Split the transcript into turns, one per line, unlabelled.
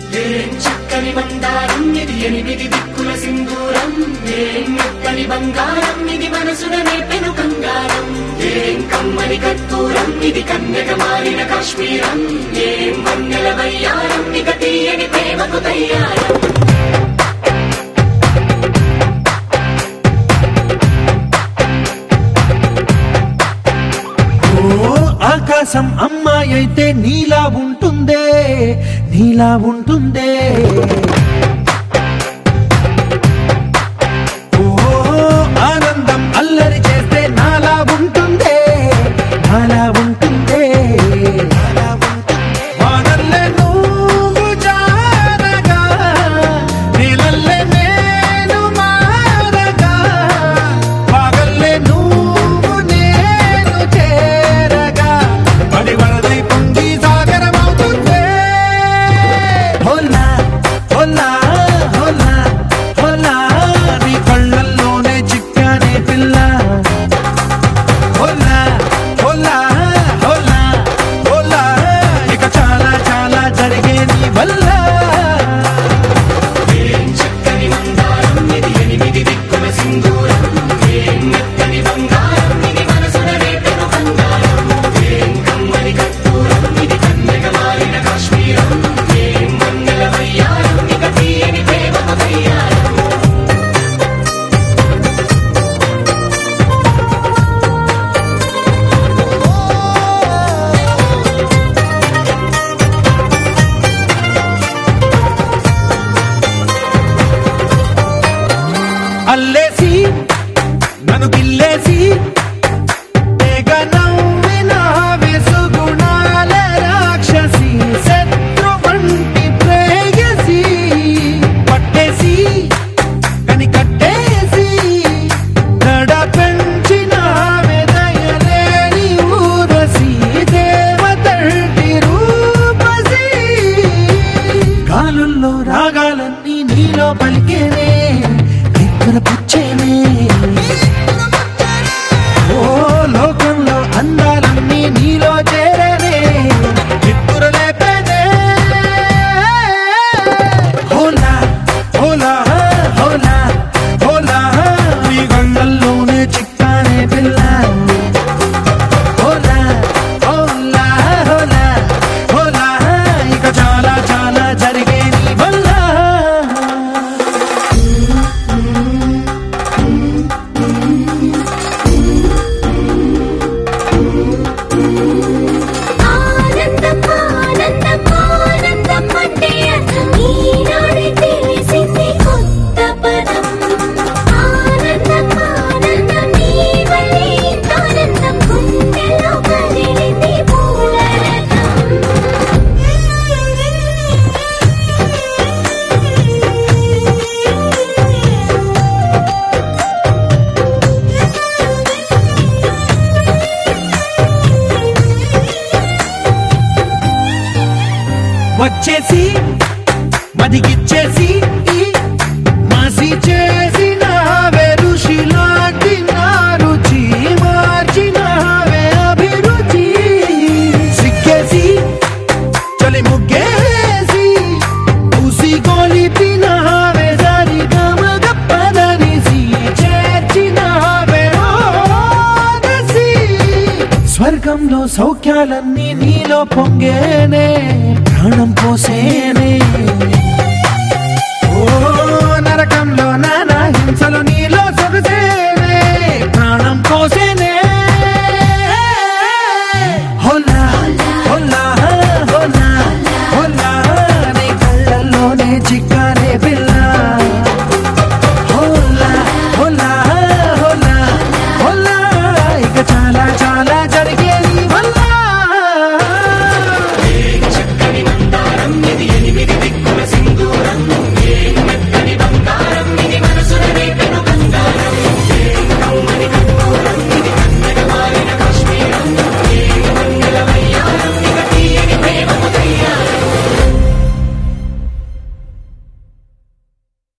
ఏం చక్కని మందారం ఇది ఎనిమిది దిక్కుల సింధూరం ఏం మెత్తని బంగారం ఇది మనసున నేపెను కంగారం ఏం కమ్మని కర్పూరం ఇది కన్యక మారిన కాశ్మీరం ఏం వన్నెల వయ్యారం ఇక తీయని ప్రేమకు తయ్యారం
ఓ ఆకాశం అమ్మాయి అయితే నీలా ఉంటుందే నీలా ఉంటుందే ఓ ఆనందం అల్లరి చేస్తే నాలా ఉంటుందే నాలా ఉంటుందే వానల్లే నువ్వు జారగా నీలల్లే నేను మారగా పగల్లే నువ్వు నేను చేరగా పడి వరదై పొంగి సాగరమవుతుందే హోలా హోలా హోలా హోలా నీ కళ్ళల్లోనే చిక్కానే పిల్ల హోలా హోలా హోలా హోలా ఇక చాలా చాలా జరిగే నీ వల్ల
ఏం చక్కని మందారం ఇది ఎనిమిది దిక్కుల సింధూరం ఏం మెత్తని బంగారం ఇది మనసున రేపెను కంగారం ఏం కమ్మని కర్పూరం ఇది కన్యక మారిన కాశ్మీరం ఏం వన్నెల వయ్యారం ఇక తీయని ప్రేమకు తయ్యారం
అల్లేసి నన్ను గిల్లేసి తెగ నవ్విన వెసుగుణాల రాక్షసి శత్రు వంటి ప్రేయసి పట్టేసి కని కట్టేసి నడ పెంచిన వెదయలేని ఊరసి దేవతంటి రూపసి గాలుల్లో రాగాలన్నీ నీలో పలికేనే దిక్కుల పుచ్చేనే ఓ లోకంలో అందాలన్నీ నీలో చేరనే చిత్తుర లేపేనే హోలా హోలా హోలా హోలా నీ గంగల్లోనే చిక్కానే పిల్ల హోలా హోలా హోలా హోలా ఇక చాలా చాలా జరిగే నీ వల్ల
ఆనందం ఆనందం ఆనందం అంటే ఈనాడే తెలిసింది కొత్త పదం ఆనందం ఆనందం నీ వల్లే ఇంత ఆనందం గుండెలో కదిలింది పూలరథం
వచ్చేసి మదిగిచ్చేసి మసి చేసిన ఋషిలాంటి నా రుచి మార్చినావే అభిరుచి సిక్కేసి చలి ముగ్గేసి ఉసి గొలిపినావే సరి గమగ పదనిసి చేర్చినావే ఓదసి స్వర్గంలో సౌఖ్యాలన్నీ నీలో పొంగేనే ప్రాణం పోసేనే